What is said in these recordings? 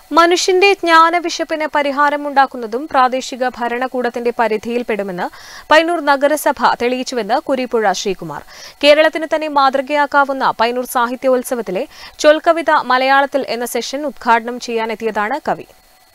മനുഷ്യന്റെ ജ്ഞാനവിശപ്പിന് പരിഹാരമുണ്ടാക്കുന്നതും പ്രാദേശിക ഭരണകൂടത്തിന്റെ പരിധിയിൽപ്പെടുമെന്ന് പൈനൂർ നഗരസഭ തെളിയിച്ചുവെന്ന് കുരിപ്പുഴ ശ്രീകുമാർ കേരളത്തിന് തന്നെ മാതൃകയാക്കാവുന്ന പൈനൂർ സാഹിത്യോത്സവത്തിലെ ചൊൽക്കവിത മലയാളത്തിൽ എന്ന സെഷൻ ഉദ്ഘാടനം ചെയ്യാനെത്തിയതാണ് കവി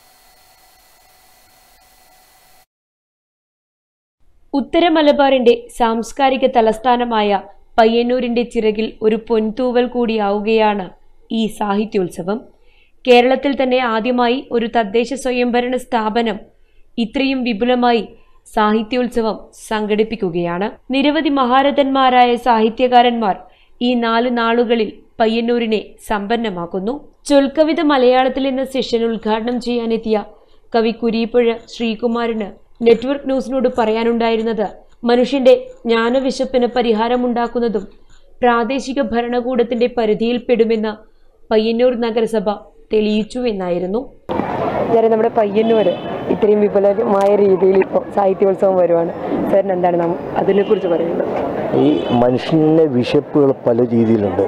ഉത്തര മലബാറിന്റെ സാംസ്കാരിക തലസ്ഥാനമായ പയ്യന്നൂരിന്റെ ചിറകിൽ ഒരു പൊൻതൂവൽ കൂടിയാവുകയാണ് ഈ സാഹിത്യോത്സവം കേരളത്തിൽ തന്നെ ആദ്യമായി ഒരു തദ്ദേശ സ്വയംഭരണ സ്ഥാപനം ഇത്രയും വിപുലമായി സാഹിത്യോത്സവം സംഘടിപ്പിക്കുകയാണ് നിരവധി മഹാരഥന്മാരായ സാഹിത്യകാരന്മാർ ഈ നാല് നാളുകളിൽ പയ്യന്നൂരിനെ സമ്പന്നമാക്കുന്നു ചൊൽക്കവിത മലയാളത്തിൽ എന്ന സെഷൻ ഉദ്ഘാടനം ചെയ്യാനെത്തിയ കവി കുരീപ്പുഴ ശ്രീകുമാറിന് നെറ്റ്വർക്ക് ന്യൂസിനോട് പറയാനുണ്ടായിരുന്നത് മനുഷ്യന്റെ ജ്ഞാനവിശപ്പിന് പരിഹാരമുണ്ടാക്കുന്നതും പ്രാദേശിക ഭരണകൂടത്തിന്റെ പരിധിയിൽപ്പെടുമെന്ന് പയ്യന്നൂർ നഗരസഭ തെളിയിച്ചു എന്നായിരുന്നു ഞാൻ നമ്മുടെ പയ്യന്നൂർ ഇത്രയും വിപുലമായ രീതിയിൽ ഇപ്പോൾ സാഹിത്യോത്സവം വരുവാണ് സാറിന് എന്താണ് നാം അതിനെക്കുറിച്ച് പറയുന്നത് ഈ മനുഷ്യൻ്റെ വിശപ്പുകൾ പല രീതിയിലുണ്ട്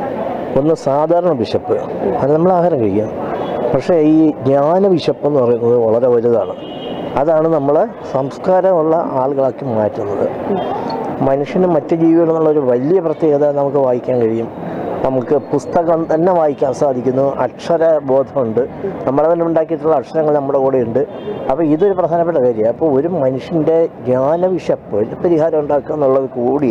ഒന്ന് സാധാരണ വിശപ്പ് അത് നമ്മൾ ആഹാരം കഴിക്കുക പക്ഷേ ഈ ജ്ഞാന വിശപ്പ് എന്ന് പറയുന്നത് വളരെ വലുതാണ് അതാണ് നമ്മളെ സംസ്കാരമുള്ള ആളുകളാക്കി മാറ്റുന്നത് മനുഷ്യന് മറ്റ് ജീവികളിൽ നിന്നുള്ളൊരു വലിയ പ്രത്യേകത നമുക്ക് വായിക്കാൻ കഴിയും നമുക്ക് പുസ്തകം തന്നെ വായിക്കാൻ സാധിക്കുന്നു അക്ഷരബോധമുണ്ട് നമ്മൾ തന്നെ ഉണ്ടാക്കിയിട്ടുള്ള അക്ഷരങ്ങൾ നമ്മുടെ കൂടെ ഉണ്ട് അപ്പോൾ ഇതൊരു പ്രധാനപ്പെട്ട കാര്യമാണ് അപ്പോൾ ഒരു മനുഷ്യൻ്റെ ജ്ഞാനവിശപ്പ് പരിഹാരം ഉണ്ടാക്കുക എന്നുള്ളത് കൂടി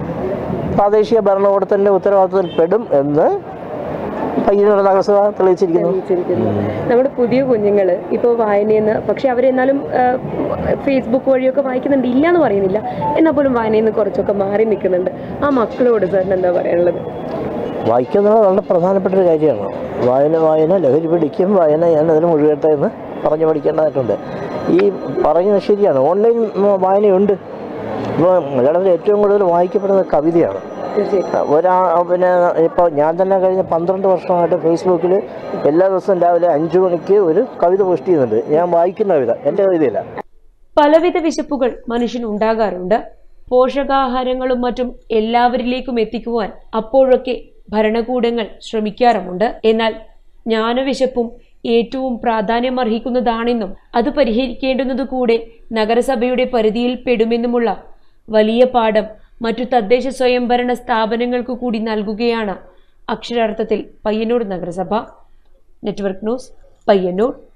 പ്രാദേശിക ഭരണകൂടത്തിൻ്റെ ഉത്തരവാദിത്തത്തിൽ പെടും എന്ന് പയ്യന്നൂർ നഗരസഭ തെളിയിച്ചിരിക്കുന്നു ജീവിച്ചിരിക്കുന്നു നമ്മുടെ പുതിയ കുഞ്ഞുങ്ങൾ ഇപ്പോൾ വായനയിൽ നിന്ന് പക്ഷെ അവരെന്നാലും ആ, ഫേസ്ബുക്ക് വഴിയൊക്കെ വായിക്കുന്നുണ്ട് ഇല്ല എന്ന് പറയുന്നില്ല എന്നാൽ പോലും വായനയിൽ നിന്ന് കുറച്ചൊക്കെ മാറി നിൽക്കുന്നുണ്ട് ആ മക്കളോട് സാറിന് എന്താ പറയാനുള്ളത് വായിക്കുക എന്നുള്ളത് വളരെ പ്രധാനപ്പെട്ട ഒരു കാര്യമാണ് വായന വായന ലഹരി പിടിക്കും വായന ഞാൻ അതിന് മുഴുകട്ടെ എന്ന് പറഞ്ഞു പഠിക്കേണ്ടതായിട്ടുണ്ട് ഈ പറയുന്നത് ശരിയാണ് ഓൺലൈൻ വായനയുണ്ട് ഇപ്പോൾ മലയാളത്തിൽ ഏറ്റവും കൂടുതൽ വായിക്കപ്പെടുന്നത് കവിതയാണ് തീർച്ചയായിട്ടും ഒരാ പിന്നെ ഇപ്പോൾ ഞാൻ തന്നെ കഴിഞ്ഞ പന്ത്രണ്ട് വർഷമായിട്ട് ഫേസ്ബുക്കിൽ എല്ലാ ദിവസവും രാവിലെ അഞ്ച് മണിക്ക് ഒരു കവിത പോസ്റ്റ് ചെയ്യുന്നുണ്ട് ഞാൻ വായിക്കുന്ന കവിത എൻ്റെ കവിതയില്ല പലവിധ വിശപ്പുകൾ മനുഷ്യൻ ഉണ്ടാകാറുണ്ട് പോഷകാഹാരങ്ങളും മറ്റും എല്ലാവരിലേക്കും എത്തിക്കുവാൻ അപ്പോഴൊക്കെ ഭരണകൂടങ്ങൾ ശ്രമിക്കാറുമുണ്ട് എന്നാൽ ജ്ഞാനവിശപ്പും ഏറ്റവും പ്രാധാന്യമർഹിക്കുന്നതാണെന്നും അത് പരിഹരിക്കേണ്ടുന്നത് കൂടെ നഗരസഭയുടെ പരിധിയിൽ പെടുമെന്നുമുള്ള വലിയ പാഠം മറ്റു തദ്ദേശ സ്വയംഭരണ സ്ഥാപനങ്ങൾക്ക് കൂടി നൽകുകയാണ് അക്ഷരാർത്ഥത്തിൽ പയ്യന്നൂർ നഗരസഭ നെറ്റ്വർക്ക് ന്യൂസ് പയ്യന്നൂർ